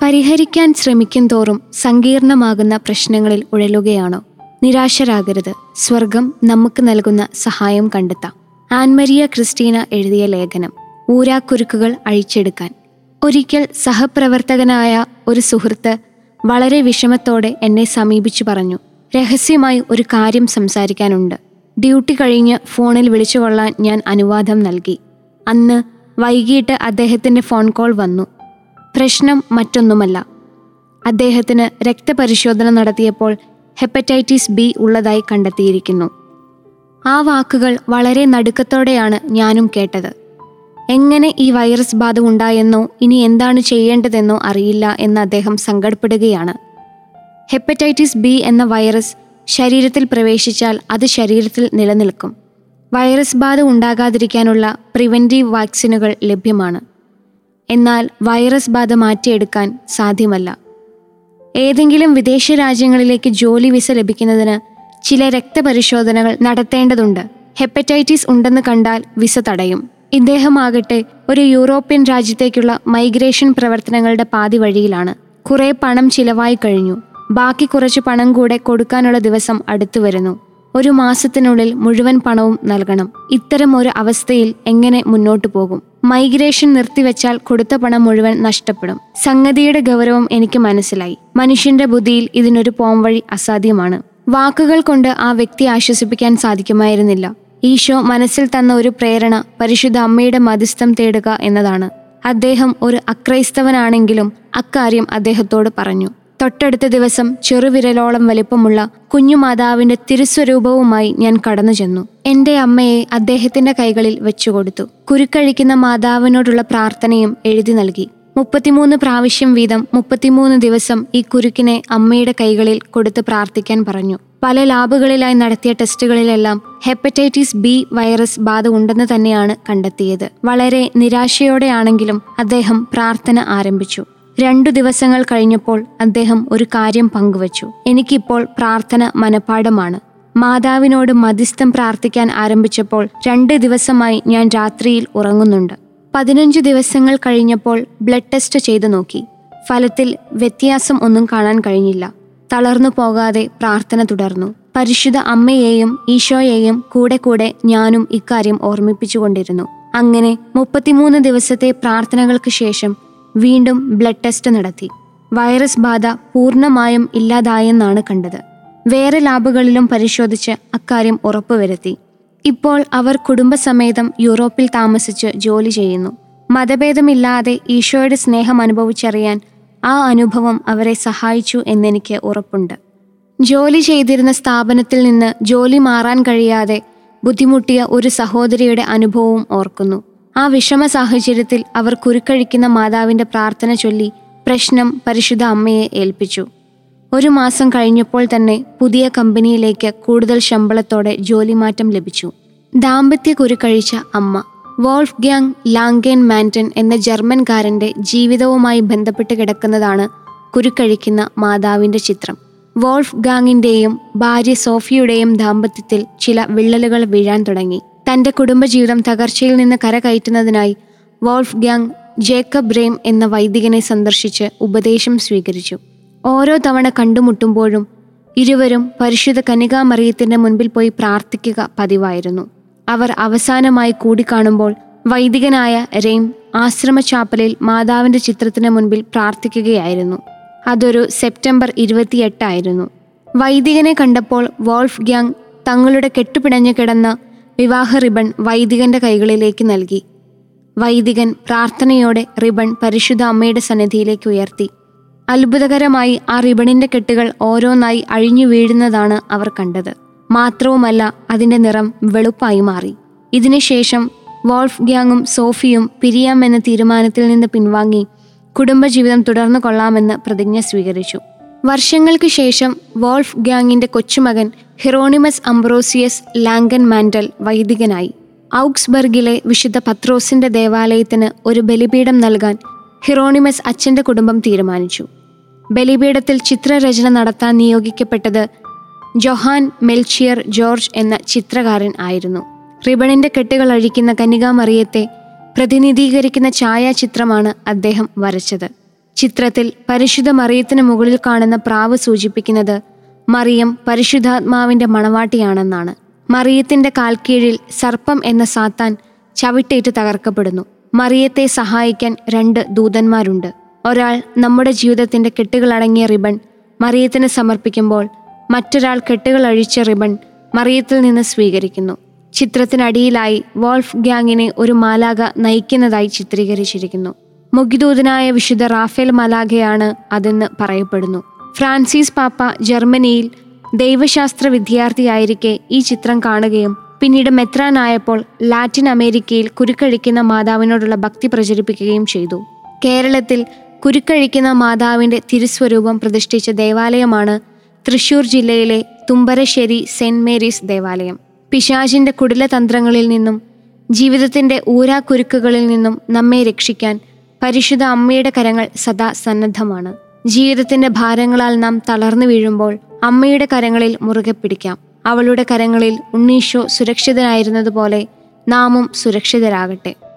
പരിഹരിക്കാൻ ശ്രമിക്കും തോറും സങ്കീർണമാകുന്ന പ്രശ്നങ്ങളിൽ ഉഴലുകയാണോ നിരാശരാകരുത് സ്വർഗം നമുക്ക് നൽകുന്ന സഹായം കണ്ടെത്താം ആൻമരിയ ക്രിസ്റ്റീന എഴുതിയ ലേഖനം ഊരാക്കുരുക്കുകൾ അഴിച്ചെടുക്കാൻ ഒരിക്കൽ സഹപ്രവർത്തകനായ ഒരു സുഹൃത്ത് വളരെ വിഷമത്തോടെ എന്നെ സമീപിച്ചു പറഞ്ഞു രഹസ്യമായി ഒരു കാര്യം സംസാരിക്കാനുണ്ട് ഡ്യൂട്ടി കഴിഞ്ഞ് ഫോണിൽ വിളിച്ചുകൊള്ളാൻ ഞാൻ അനുവാദം നൽകി അന്ന് വൈകിട്ട് അദ്ദേഹത്തിൻ്റെ ഫോൺ കോൾ വന്നു പ്രശ്നം മറ്റൊന്നുമല്ല അദ്ദേഹത്തിന് രക്തപരിശോധന നടത്തിയപ്പോൾ ഹെപ്പറ്റൈറ്റിസ് ബി ഉള്ളതായി കണ്ടെത്തിയിരിക്കുന്നു ആ വാക്കുകൾ വളരെ നടുക്കത്തോടെയാണ് ഞാനും കേട്ടത് എങ്ങനെ ഈ വൈറസ് ബാധ ഉണ്ടായെന്നോ ഇനി എന്താണ് ചെയ്യേണ്ടതെന്നോ അറിയില്ല എന്ന് അദ്ദേഹം സങ്കടപ്പെടുകയാണ് ഹെപ്പറ്റൈറ്റിസ് ബി എന്ന വൈറസ് ശരീരത്തിൽ പ്രവേശിച്ചാൽ അത് ശരീരത്തിൽ നിലനിൽക്കും വൈറസ് ബാധ ഉണ്ടാകാതിരിക്കാനുള്ള പ്രിവെൻറ്റീവ് വാക്സിനുകൾ ലഭ്യമാണ് എന്നാൽ വൈറസ് ബാധ മാറ്റിയെടുക്കാൻ സാധ്യമല്ല ഏതെങ്കിലും വിദേശ രാജ്യങ്ങളിലേക്ക് ജോലി വിസ ലഭിക്കുന്നതിന് ചില രക്തപരിശോധനകൾ നടത്തേണ്ടതുണ്ട് ഹെപ്പറ്റൈറ്റിസ് ഉണ്ടെന്ന് കണ്ടാൽ വിസ തടയും ഇദ്ദേഹമാകട്ടെ ഒരു യൂറോപ്യൻ രാജ്യത്തേക്കുള്ള മൈഗ്രേഷൻ പ്രവർത്തനങ്ങളുടെ പാതി വഴിയിലാണ് കുറെ പണം ചിലവായി കഴിഞ്ഞു ബാക്കി കുറച്ച് പണം കൂടെ കൊടുക്കാനുള്ള ദിവസം അടുത്തു വരുന്നു ഒരു മാസത്തിനുള്ളിൽ മുഴുവൻ പണവും നൽകണം ഇത്തരം ഒരു അവസ്ഥയിൽ എങ്ങനെ മുന്നോട്ടു പോകും മൈഗ്രേഷൻ നിർത്തിവെച്ചാൽ കൊടുത്ത പണം മുഴുവൻ നഷ്ടപ്പെടും സംഗതിയുടെ ഗൗരവം എനിക്ക് മനസ്സിലായി മനുഷ്യന്റെ ബുദ്ധിയിൽ ഇതിനൊരു പോംവഴി അസാധ്യമാണ് വാക്കുകൾ കൊണ്ട് ആ വ്യക്തി ആശ്വസിപ്പിക്കാൻ സാധിക്കുമായിരുന്നില്ല ഈശോ മനസ്സിൽ തന്ന ഒരു പ്രേരണ പരിശുദ്ധ അമ്മയുടെ മധ്യസ്ഥം തേടുക എന്നതാണ് അദ്ദേഹം ഒരു അക്രൈസ്തവനാണെങ്കിലും അക്കാര്യം അദ്ദേഹത്തോട് പറഞ്ഞു തൊട്ടടുത്ത ദിവസം ചെറുവിരലോളം വലിപ്പമുള്ള കുഞ്ഞുമാതാവിന്റെ തിരുസ്വരൂപവുമായി ഞാൻ കടന്നു ചെന്നു എന്റെ അമ്മയെ അദ്ദേഹത്തിന്റെ കൈകളിൽ വെച്ചുകൊടുത്തു കുരുക്കഴിക്കുന്ന മാതാവിനോടുള്ള പ്രാർത്ഥനയും എഴുതി നൽകി മുപ്പത്തിമൂന്ന് പ്രാവശ്യം വീതം മുപ്പത്തിമൂന്ന് ദിവസം ഈ കുരുക്കിനെ അമ്മയുടെ കൈകളിൽ കൊടുത്ത് പ്രാർത്ഥിക്കാൻ പറഞ്ഞു പല ലാബുകളിലായി നടത്തിയ ടെസ്റ്റുകളിലെല്ലാം ഹെപ്പറ്റൈറ്റിസ് ബി വൈറസ് ബാധ ഉണ്ടെന്ന് തന്നെയാണ് കണ്ടെത്തിയത് വളരെ നിരാശയോടെയാണെങ്കിലും അദ്ദേഹം പ്രാർത്ഥന ആരംഭിച്ചു രണ്ടു ദിവസങ്ങൾ കഴിഞ്ഞപ്പോൾ അദ്ദേഹം ഒരു കാര്യം പങ്കുവച്ചു എനിക്കിപ്പോൾ പ്രാർത്ഥന മനഃപ്പാടമാണ് മാതാവിനോട് മധ്യസ്ഥം പ്രാർത്ഥിക്കാൻ ആരംഭിച്ചപ്പോൾ രണ്ട് ദിവസമായി ഞാൻ രാത്രിയിൽ ഉറങ്ങുന്നുണ്ട് പതിനഞ്ച് ദിവസങ്ങൾ കഴിഞ്ഞപ്പോൾ ബ്ലഡ് ടെസ്റ്റ് ചെയ്തു നോക്കി ഫലത്തിൽ വ്യത്യാസം ഒന്നും കാണാൻ കഴിഞ്ഞില്ല തളർന്നു പോകാതെ പ്രാർത്ഥന തുടർന്നു പരിശുദ്ധ അമ്മയെയും ഈശോയെയും കൂടെ കൂടെ ഞാനും ഇക്കാര്യം ഓർമ്മിപ്പിച്ചുകൊണ്ടിരുന്നു അങ്ങനെ മുപ്പത്തിമൂന്ന് ദിവസത്തെ പ്രാർത്ഥനകൾക്ക് ശേഷം വീണ്ടും ബ്ലഡ് ടെസ്റ്റ് നടത്തി വൈറസ് ബാധ പൂർണ്ണമായും ഇല്ലാതായെന്നാണ് കണ്ടത് വേറെ ലാബുകളിലും പരിശോധിച്ച് അക്കാര്യം ഉറപ്പുവരുത്തി ഇപ്പോൾ അവർ കുടുംബസമേതം യൂറോപ്പിൽ താമസിച്ച് ജോലി ചെയ്യുന്നു മതഭേദമില്ലാതെ ഈശോയുടെ സ്നേഹം അനുഭവിച്ചറിയാൻ ആ അനുഭവം അവരെ സഹായിച്ചു എന്നെനിക്ക് ഉറപ്പുണ്ട് ജോലി ചെയ്തിരുന്ന സ്ഥാപനത്തിൽ നിന്ന് ജോലി മാറാൻ കഴിയാതെ ബുദ്ധിമുട്ടിയ ഒരു സഹോദരിയുടെ അനുഭവവും ഓർക്കുന്നു ആ വിഷമ സാഹചര്യത്തിൽ അവർ കുരുക്കഴിക്കുന്ന മാതാവിന്റെ പ്രാർത്ഥന ചൊല്ലി പ്രശ്നം പരിശുദ്ധ അമ്മയെ ഏൽപ്പിച്ചു ഒരു മാസം കഴിഞ്ഞപ്പോൾ തന്നെ പുതിയ കമ്പനിയിലേക്ക് കൂടുതൽ ശമ്പളത്തോടെ ജോലിമാറ്റം ലഭിച്ചു ദാമ്പത്യ കുരുക്കഴിച്ച അമ്മ വോൾഫ് ഗ്യാങ് ലാംഗേൻ മാൻറ്റൻ എന്ന ജർമ്മൻകാരന്റെ ജീവിതവുമായി ബന്ധപ്പെട്ട് കിടക്കുന്നതാണ് കുരുക്കഴിക്കുന്ന മാതാവിന്റെ ചിത്രം വോൾഫ് ഗാങ്ങിന്റെയും ഭാര്യ സോഫിയുടെയും ദാമ്പത്യത്തിൽ ചില വിള്ളലുകൾ വീഴാൻ തുടങ്ങി തന്റെ കുടുംബജീവിതം തകർച്ചയിൽ നിന്ന് കരകയറ്റുന്നതിനായി വോൾഫ് ഗ്യാങ് ജേക്കബ് റേം എന്ന വൈദികനെ സന്ദർശിച്ച് ഉപദേശം സ്വീകരിച്ചു ഓരോ തവണ കണ്ടുമുട്ടുമ്പോഴും ഇരുവരും പരിശുദ്ധ കനികാമറിയത്തിന്റെ മുൻപിൽ പോയി പ്രാർത്ഥിക്കുക പതിവായിരുന്നു അവർ അവസാനമായി കൂടിക്കാണുമ്പോൾ വൈദികനായ റെയിം ആശ്രമ ചാപ്പലിൽ മാതാവിന്റെ ചിത്രത്തിന് മുൻപിൽ പ്രാർത്ഥിക്കുകയായിരുന്നു അതൊരു സെപ്റ്റംബർ ഇരുപത്തിയെട്ടായിരുന്നു വൈദികനെ കണ്ടപ്പോൾ വോൾഫ് ഗ്യാങ് തങ്ങളുടെ കെട്ടുപിടഞ്ഞു കിടന്ന വിവാഹ റിബൺ വൈദികന്റെ കൈകളിലേക്ക് നൽകി വൈദികൻ പ്രാർത്ഥനയോടെ റിബൺ പരിശുദ്ധ അമ്മയുടെ സന്നിധിയിലേക്ക് ഉയർത്തി അത്ഭുതകരമായി ആ റിബണിന്റെ കെട്ടുകൾ ഓരോന്നായി അഴിഞ്ഞു വീഴുന്നതാണ് അവർ കണ്ടത് മാത്രവുമല്ല അതിന്റെ നിറം വെളുപ്പായി മാറി ഇതിനുശേഷം വോൾഫ് ഗ്യാങ്ങും സോഫിയും പിരിയാമെന്ന തീരുമാനത്തിൽ നിന്ന് പിൻവാങ്ങി കുടുംബജീവിതം തുടർന്നു കൊള്ളാമെന്ന് പ്രതിജ്ഞ സ്വീകരിച്ചു വർഷങ്ങൾക്ക് ശേഷം വോൾഫ് ഗ്യാങ്ങിന്റെ കൊച്ചുമകൻ ഹിറോണിമസ് അംബ്രോസിയസ് ലാങ്കൻ മാൻഡൽ വൈദികനായി ഔക്സ്ബർഗിലെ വിശുദ്ധ പത്രോസിന്റെ ദേവാലയത്തിന് ഒരു ബലിപീഠം നൽകാൻ ഹിറോണിമസ് അച്ഛന്റെ കുടുംബം തീരുമാനിച്ചു ബലിപീഠത്തിൽ ചിത്രരചന നടത്താൻ നിയോഗിക്കപ്പെട്ടത് ജൊഹാൻ മെൽച്ചിയർ ജോർജ് എന്ന ചിത്രകാരൻ ആയിരുന്നു റിബണിന്റെ കെട്ടുകൾ അഴിക്കുന്ന കന്യകാമറിയത്തെ പ്രതിനിധീകരിക്കുന്ന ഛായാചിത്രമാണ് അദ്ദേഹം വരച്ചത് ചിത്രത്തിൽ പരിശുദ്ധ മറിയത്തിന് മുകളിൽ കാണുന്ന പ്രാവ് സൂചിപ്പിക്കുന്നത് മറിയം പരിശുദ്ധാത്മാവിന്റെ മണവാട്ടിയാണെന്നാണ് മറിയത്തിന്റെ കാൽക്കീഴിൽ സർപ്പം എന്ന സാത്താൻ ചവിട്ടേറ്റ് തകർക്കപ്പെടുന്നു മറിയത്തെ സഹായിക്കാൻ രണ്ട് ദൂതന്മാരുണ്ട് ഒരാൾ നമ്മുടെ ജീവിതത്തിന്റെ കെട്ടുകളടങ്ങിയ റിബൺ മറിയത്തിന് സമർപ്പിക്കുമ്പോൾ മറ്റൊരാൾ കെട്ടുകൾ അഴിച്ച റിബൺ മറിയത്തിൽ നിന്ന് സ്വീകരിക്കുന്നു ചിത്രത്തിനടിയിലായി വോൾഫ് ഗ്യാങ്ങിനെ ഒരു മാലാക നയിക്കുന്നതായി ചിത്രീകരിച്ചിരിക്കുന്നു മുഖിദൂതനായ വിശുദ്ധ റാഫേൽ മലാഖയാണ് അതെന്ന് പറയപ്പെടുന്നു ഫ്രാൻസിസ് പാപ്പ ജർമ്മനിയിൽ ദൈവശാസ്ത്ര വിദ്യാർത്ഥിയായിരിക്കെ ഈ ചിത്രം കാണുകയും പിന്നീട് മെത്രാനായപ്പോൾ ലാറ്റിൻ അമേരിക്കയിൽ കുരുക്കഴിക്കുന്ന മാതാവിനോടുള്ള ഭക്തി പ്രചരിപ്പിക്കുകയും ചെയ്തു കേരളത്തിൽ കുരുക്കഴിക്കുന്ന മാതാവിന്റെ തിരുസ്വരൂപം പ്രതിഷ്ഠിച്ച ദേവാലയമാണ് തൃശൂർ ജില്ലയിലെ തുമ്പരശ്ശേരി സെന്റ് മേരീസ് ദേവാലയം പിശാചിന്റെ കുടിലതന്ത്രങ്ങളിൽ നിന്നും ജീവിതത്തിന്റെ ഊരാക്കുരുക്കുകളിൽ നിന്നും നമ്മെ രക്ഷിക്കാൻ പരിശുദ്ധ അമ്മയുടെ കരങ്ങൾ സദാ സന്നദ്ധമാണ് ജീവിതത്തിന്റെ ഭാരങ്ങളാൽ നാം തളർന്നു വീഴുമ്പോൾ അമ്മയുടെ കരങ്ങളിൽ മുറുകെ പിടിക്കാം അവളുടെ കരങ്ങളിൽ ഉണ്ണീഷോ സുരക്ഷിതനായിരുന്നതുപോലെ നാമും സുരക്ഷിതരാകട്ടെ